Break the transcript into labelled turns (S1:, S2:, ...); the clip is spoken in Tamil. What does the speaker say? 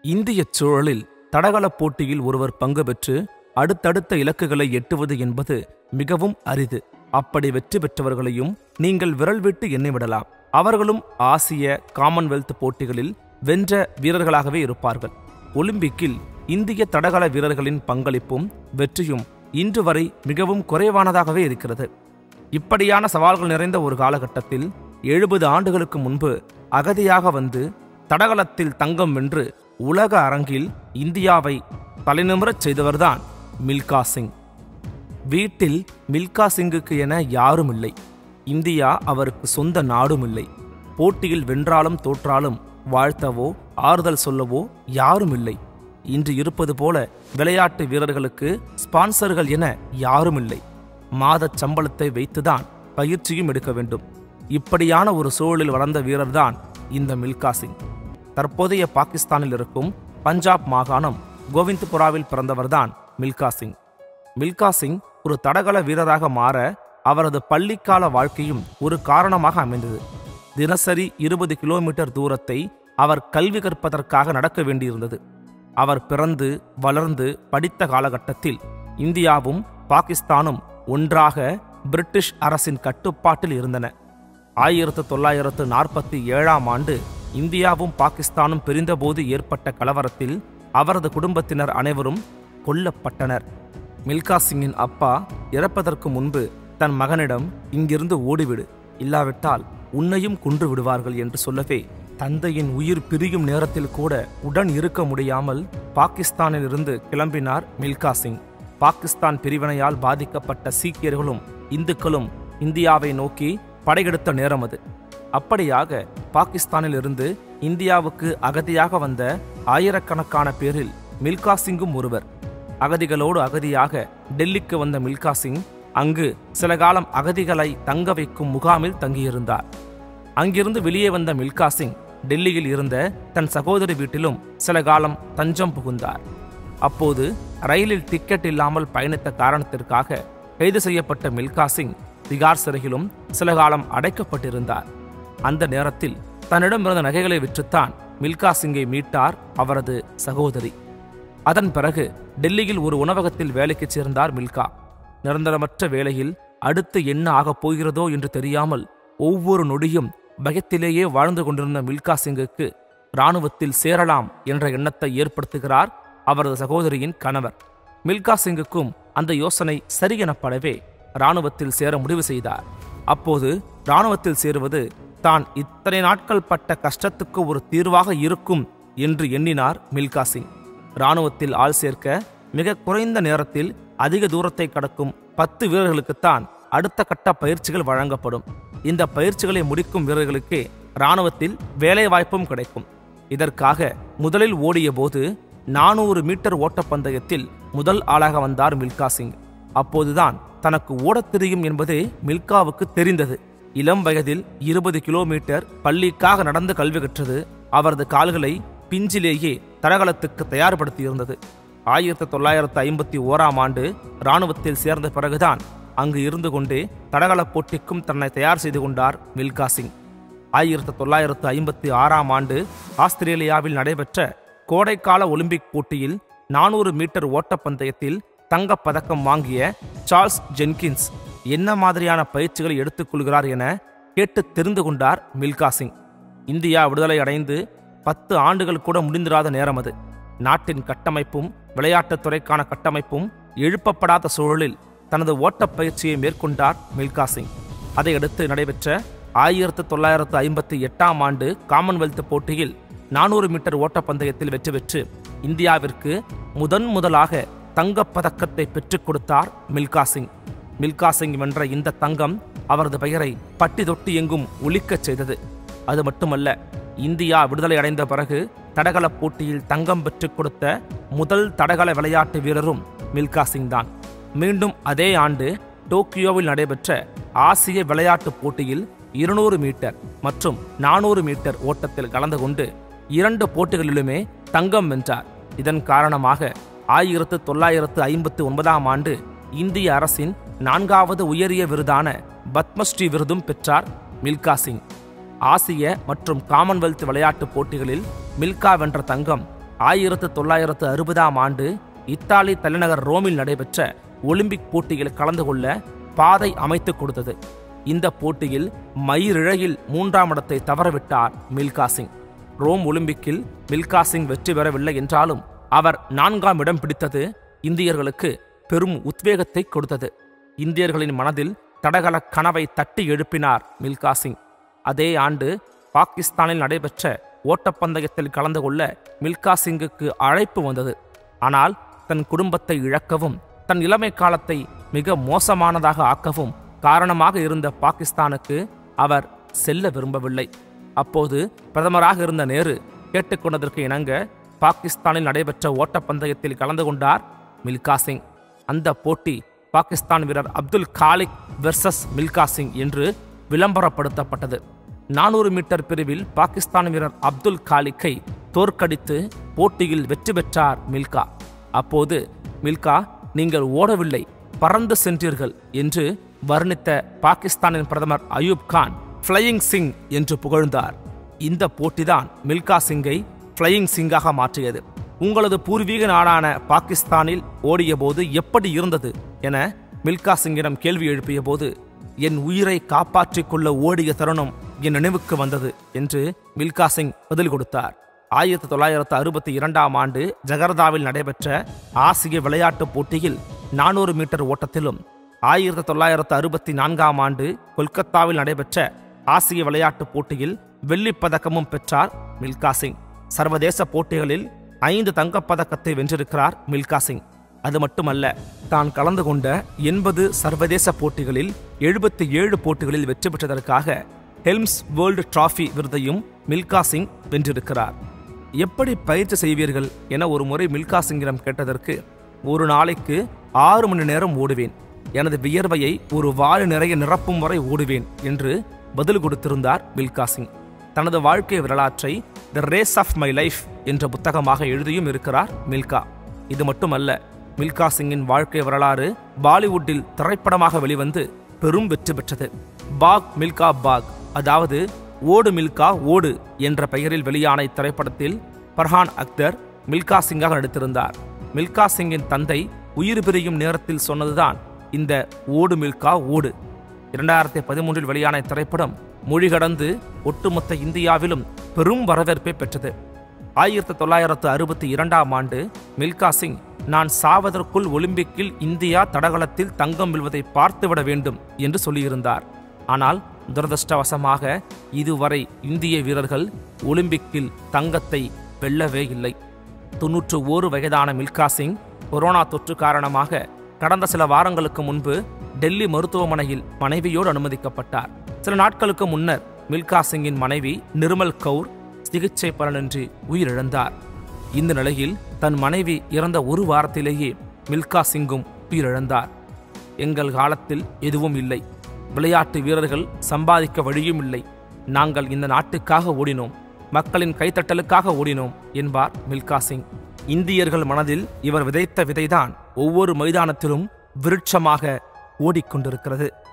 S1: இந்தியச் சூழலில் தடகளப் போட்டியில் ஒருவர் பங்கு பெற்று அடுத்தடுத்த இலக்குகளை எட்டுவது என்பது மிகவும் அரிது அப்படி வெற்றி பெற்றவர்களையும் நீங்கள் விரல் விட்டு எண்ணிவிடலாம் அவர்களும் ஆசிய காமன்வெல்த் போட்டிகளில் வென்ற வீரர்களாகவே இருப்பார்கள் ஒலிம்பிக்கில் இந்திய தடகள வீரர்களின் பங்களிப்பும் வெற்றியும் இன்று வரை மிகவும் குறைவானதாகவே இருக்கிறது இப்படியான சவால்கள் நிறைந்த ஒரு காலகட்டத்தில் எழுபது ஆண்டுகளுக்கு முன்பு அகதியாக வந்து தடகளத்தில் தங்கம் வென்று உலக அரங்கில் இந்தியாவை தலைநிமிரச் செய்தவர்தான் மில்கா சிங் வீட்டில் மில்கா சிங்குக்கு என யாரும் இல்லை இந்தியா அவருக்கு சொந்த நாடும் இல்லை போட்டியில் வென்றாலும் தோற்றாலும் வாழ்த்தவோ ஆறுதல் சொல்லவோ யாரும் இல்லை இன்று இருப்பது போல விளையாட்டு வீரர்களுக்கு ஸ்பான்சர்கள் என யாரும் இல்லை மாதச் சம்பளத்தை வைத்துதான் பயிற்சியும் எடுக்க வேண்டும் இப்படியான ஒரு சூழலில் வளர்ந்த வீரர்தான் இந்த மில்கா சிங் தற்போதைய பாகிஸ்தானில் இருக்கும் பஞ்சாப் மாகாணம் கோவிந்த்புராவில் பிறந்தவர்தான் மில்கா சிங் மில்கா சிங் ஒரு தடகள வீரராக மாற அவரது பள்ளிக்கால வாழ்க்கையும் ஒரு காரணமாக அமைந்தது தினசரி இருபது கிலோமீட்டர் தூரத்தை அவர் கல்வி கற்பதற்காக நடக்க வேண்டியிருந்தது அவர் பிறந்து வளர்ந்து படித்த காலகட்டத்தில் இந்தியாவும் பாகிஸ்தானும் ஒன்றாக பிரிட்டிஷ் அரசின் கட்டுப்பாட்டில் இருந்தன ஆயிரத்து தொள்ளாயிரத்து நாற்பத்தி ஏழாம் ஆண்டு இந்தியாவும் பாகிஸ்தானும் பிரிந்தபோது ஏற்பட்ட கலவரத்தில் அவரது குடும்பத்தினர் அனைவரும் கொல்லப்பட்டனர் மில்கா சிங்கின் அப்பா இறப்பதற்கு முன்பு தன் மகனிடம் இங்கிருந்து ஓடிவிடு இல்லாவிட்டால் உன்னையும் கொன்று விடுவார்கள் என்று சொல்லவே தந்தையின் உயிர் பிரியும் நேரத்தில் கூட உடன் இருக்க முடியாமல் பாகிஸ்தானிலிருந்து கிளம்பினார் மில்கா சிங் பாகிஸ்தான் பிரிவினையால் பாதிக்கப்பட்ட சீக்கியர்களும் இந்துக்களும் இந்தியாவை நோக்கி படையெடுத்த நேரம் அது அப்படியாக பாகிஸ்தானிலிருந்து இந்தியாவுக்கு அகதியாக வந்த ஆயிரக்கணக்கான பேரில் மில்கா சிங்கும் ஒருவர் அகதிகளோடு அகதியாக டெல்லிக்கு வந்த மில்கா சிங் அங்கு சில காலம் அகதிகளை தங்க வைக்கும் முகாமில் தங்கியிருந்தார் அங்கிருந்து வெளியே வந்த மில்கா சிங் டெல்லியில் இருந்த தன் சகோதரி வீட்டிலும் சில காலம் தஞ்சம் புகுந்தார் அப்போது ரயிலில் டிக்கெட் இல்லாமல் பயணித்த காரணத்திற்காக கைது செய்யப்பட்ட மில்கா சிங் திகார் சிறையிலும் சில காலம் அடைக்கப்பட்டிருந்தார் அந்த நேரத்தில் தன்னிடம் இருந்த நகைகளை விற்றுத்தான் மில்கா சிங்கை மீட்டார் அவரது சகோதரி அதன் பிறகு டெல்லியில் ஒரு உணவகத்தில் வேலைக்கு சேர்ந்தார் மில்கா நிரந்தரமற்ற வேலையில் அடுத்து என்ன ஆகப் போகிறதோ என்று தெரியாமல் ஒவ்வொரு நொடியும் பயத்திலேயே வாழ்ந்து கொண்டிருந்த மில்கா சிங்குக்கு இராணுவத்தில் சேரலாம் என்ற எண்ணத்தை ஏற்படுத்துகிறார் அவரது சகோதரியின் கணவர் மில்கா சிங்குக்கும் அந்த யோசனை சரி எனப்படவே இராணுவத்தில் சேர முடிவு செய்தார் அப்போது இராணுவத்தில் சேருவது தான் இத்தனை நாட்கள் பட்ட கஷ்டத்துக்கு ஒரு தீர்வாக இருக்கும் என்று எண்ணினார் மில்கா சிங் இராணுவத்தில் ஆள் சேர்க்க மிக குறைந்த நேரத்தில் அதிக தூரத்தை கடக்கும் பத்து வீரர்களுக்குத்தான் அடுத்த கட்ட பயிற்சிகள் வழங்கப்படும் இந்த பயிற்சிகளை முடிக்கும் வீரர்களுக்கே இராணுவத்தில் வேலை வாய்ப்பும் கிடைக்கும் இதற்காக முதலில் ஓடிய போது நானூறு மீட்டர் ஓட்டப்பந்தயத்தில் முதல் ஆளாக வந்தார் மில்கா சிங் அப்போதுதான் தனக்கு ஓடத் தெரியும் என்பதே மில்காவுக்கு தெரிந்தது இளம் வயதில் இருபது கிலோமீட்டர் பள்ளிக்காக நடந்து கல்வி கற்றது அவரது கால்களை பிஞ்சிலேயே தடகளத்துக்கு தயார்படுத்தியிருந்தது ஆயிரத்தி தொள்ளாயிரத்து ஐம்பத்தி ஓராம் ஆண்டு இராணுவத்தில் சேர்ந்த பிறகுதான் அங்கு இருந்து கொண்டே தடகளப் போட்டிக்கும் தன்னை தயார் செய்து கொண்டார் மில்கா சிங் ஆயிரத்தி தொள்ளாயிரத்து ஐம்பத்தி ஆறாம் ஆண்டு ஆஸ்திரேலியாவில் நடைபெற்ற கோடைக்கால ஒலிம்பிக் போட்டியில் நானூறு மீட்டர் ஓட்டப்பந்தயத்தில் தங்கப் பதக்கம் வாங்கிய சார்ல்ஸ் ஜென்கின்ஸ் என்ன மாதிரியான பயிற்சிகளை எடுத்துக்கொள்கிறார் என கேட்டு தெரிந்து கொண்டார் மில்கா சிங் இந்தியா விடுதலை அடைந்து பத்து ஆண்டுகள் கூட முடிந்திராத நேரம் அது நாட்டின் கட்டமைப்பும் விளையாட்டுத் துறைக்கான கட்டமைப்பும் எழுப்பப்படாத சூழலில் தனது ஓட்டப் பயிற்சியை மேற்கொண்டார் மில்கா சிங் அதையடுத்து நடைபெற்ற ஆயிரத்து தொள்ளாயிரத்து ஐம்பத்தி எட்டாம் ஆண்டு காமன்வெல்த் போட்டியில் நானூறு மீட்டர் ஓட்டப்பந்தயத்தில் வெற்றி பெற்று இந்தியாவிற்கு முதன் முதலாக தங்கப் பதக்கத்தை பெற்றுக் கொடுத்தார் மில்கா சிங் மில்கா சிங் வென்ற இந்த தங்கம் அவரது பெயரை பட்டி தொட்டி எங்கும் ஒலிக்கச் செய்தது அது மட்டுமல்ல இந்தியா விடுதலை அடைந்த பிறகு தடகள போட்டியில் தங்கம் பெற்றுக் கொடுத்த முதல் தடகள விளையாட்டு வீரரும் மில்கா சிங் தான் மீண்டும் அதே ஆண்டு டோக்கியோவில் நடைபெற்ற ஆசிய விளையாட்டுப் போட்டியில் இருநூறு மீட்டர் மற்றும் நானூறு மீட்டர் ஓட்டத்தில் கலந்து கொண்டு இரண்டு போட்டிகளிலுமே தங்கம் வென்றார் இதன் காரணமாக ஆயிரத்து தொள்ளாயிரத்து ஐம்பத்து ஒன்பதாம் ஆண்டு இந்திய அரசின் நான்காவது உயரிய விருதான பத்மஸ்ரீ விருதும் பெற்றார் மில்கா சிங் ஆசிய மற்றும் காமன்வெல்த் விளையாட்டுப் போட்டிகளில் மில்கா வென்ற தங்கம் ஆயிரத்து தொள்ளாயிரத்து அறுபதாம் ஆண்டு இத்தாலி தலைநகர் ரோமில் நடைபெற்ற ஒலிம்பிக் போட்டியில் கலந்து கொள்ள பாதை அமைத்துக் கொடுத்தது இந்த போட்டியில் மயிரிழையில் மூன்றாம் இடத்தை தவறவிட்டார் மில்கா சிங் ரோம் ஒலிம்பிக்கில் மில்கா சிங் வெற்றி பெறவில்லை என்றாலும் அவர் நான்காம் இடம் பிடித்தது இந்தியர்களுக்கு பெரும் உத்வேகத்தை கொடுத்தது இந்தியர்களின் மனதில் தடகள கனவை தட்டி எழுப்பினார் மில்கா சிங் அதே ஆண்டு பாகிஸ்தானில் நடைபெற்ற ஓட்டப்பந்தயத்தில் கலந்து கொள்ள மில்கா சிங்குக்கு அழைப்பு வந்தது ஆனால் தன் குடும்பத்தை இழக்கவும் தன் இளமை காலத்தை மிக மோசமானதாக ஆக்கவும் காரணமாக இருந்த பாகிஸ்தானுக்கு அவர் செல்ல விரும்பவில்லை அப்போது பிரதமராக இருந்த நேரு கேட்டுக்கொண்டதற்கு இணங்க பாகிஸ்தானில் நடைபெற்ற ஓட்டப்பந்தயத்தில் கலந்து கொண்டார் மில்கா சிங் அந்த போட்டி பாகிஸ்தான் வீரர் அப்துல் காலிக் வெர்சஸ் மில்கா சிங் என்று விளம்பரப்படுத்தப்பட்டது நானூறு மீட்டர் பிரிவில் பாகிஸ்தான் வீரர் அப்துல் காலிக்கை தோற்கடித்து போட்டியில் வெற்றி பெற்றார் மில்கா அப்போது மில்கா நீங்கள் ஓடவில்லை பறந்து சென்றீர்கள் என்று வர்ணித்த பாகிஸ்தானின் பிரதமர் அயூப் கான் ஃப்ளையிங் சிங் என்று புகழ்ந்தார் இந்த போட்டிதான் மில்கா சிங்கை ஃப்ளையிங் சிங்காக மாற்றியது உங்களது பூர்வீக நாடான பாகிஸ்தானில் ஓடியபோது எப்படி இருந்தது என மில்கா சிங்கிடம் கேள்வி எழுப்பிய போது என் உயிரை காப்பாற்றிக் கொள்ள ஓடிய தருணம் என் நினைவுக்கு வந்தது என்று மில்கா சிங் பதில் கொடுத்தார் ஆயிரத்தி தொள்ளாயிரத்து அறுபத்தி இரண்டாம் ஆண்டு ஜகர்தாவில் நடைபெற்ற ஆசிய விளையாட்டுப் போட்டியில் நானூறு மீட்டர் ஓட்டத்திலும் ஆயிரத்தி தொள்ளாயிரத்து அறுபத்தி நான்காம் ஆண்டு கொல்கத்தாவில் நடைபெற்ற ஆசிய விளையாட்டுப் போட்டியில் வெள்ளிப் பதக்கமும் பெற்றார் மில்கா சிங் சர்வதேச போட்டிகளில் ஐந்து தங்கப்பதக்கத்தை வென்றிருக்கிறார் மில்கா சிங் அது மட்டுமல்ல தான் கலந்து கொண்ட எண்பது சர்வதேச போட்டிகளில் எழுபத்தி ஏழு போட்டிகளில் வெற்றி பெற்றதற்காக ஹெல்ம்ஸ் வேர்ல்டு டிராஃபி விருதையும் மில்கா சிங் வென்றிருக்கிறார் எப்படி பயிற்சி செய்வீர்கள் என ஒரு முறை மில்கா சிங்கிடம் கேட்டதற்கு ஒரு நாளைக்கு ஆறு மணி நேரம் ஓடுவேன் எனது வியர்வையை ஒரு வாழு நிறைய நிரப்பும் வரை ஓடுவேன் என்று பதில் கொடுத்திருந்தார் மில்கா சிங் தனது வாழ்க்கை வரலாற்றை the race of my life என்ற புத்தகமாக எழுதியும் இருக்கிறார் மில்கா இது மட்டுமல்ல மில்கா சிங்கின் வாழ்க்கை வரலாறு பாலிவுட்டில் திரைப்படமாக வெளிவந்து பெரும் வெற்றி பெற்றது பாக் மில்கா பாக் அதாவது ஓடு மில்கா ஓடு என்ற பெயரில் வெளியான இத்திரைப்படத்தில் பர்ஹான் அக்தர் மில்கா சிங்காக நடித்திருந்தார் மில்கா சிங்கின் தந்தை உயிர் பிரியும் நேரத்தில் சொன்னதுதான் இந்த ஓடு மில்கா ஓடு இரண்டாயிரத்தி பதிமூன்றில் வெளியான இத்திரைப்படம் மொழி கடந்து ஒட்டுமொத்த இந்தியாவிலும் பெரும் வரவேற்பை பெற்றது ஆயிரத்தி தொள்ளாயிரத்து அறுபத்தி இரண்டாம் ஆண்டு மில்கா சிங் நான் சாவதற்குள் ஒலிம்பிக்கில் இந்தியா தடகளத்தில் தங்கம் வெல்வதை பார்த்துவிட வேண்டும் என்று சொல்லியிருந்தார் ஆனால் துரதிருஷ்டவசமாக இதுவரை இந்திய வீரர்கள் ஒலிம்பிக்கில் தங்கத்தை வெல்லவே இல்லை தொன்னூற்று ஓரு வயதான மில்கா சிங் கொரோனா தொற்று காரணமாக கடந்த சில வாரங்களுக்கு முன்பு டெல்லி மருத்துவமனையில் மனைவியோடு அனுமதிக்கப்பட்டார் சில நாட்களுக்கு முன்னர் மில்கா சிங்கின் மனைவி நிர்மல் கவுர் சிகிச்சை பலனின்றி உயிரிழந்தார் இந்த நிலையில் தன் மனைவி இறந்த ஒரு வாரத்திலேயே மில்கா சிங்கும் உயிரிழந்தார் எங்கள் காலத்தில் எதுவும் இல்லை விளையாட்டு வீரர்கள் சம்பாதிக்க வழியும் இல்லை நாங்கள் இந்த நாட்டுக்காக ஓடினோம் மக்களின் கைத்தட்டலுக்காக ஓடினோம் என்பார் மில்கா சிங் இந்தியர்கள் மனதில் இவர் விதைத்த விதைதான் ஒவ்வொரு மைதானத்திலும் விருட்சமாக ஓடிக்கொண்டிருக்கிறது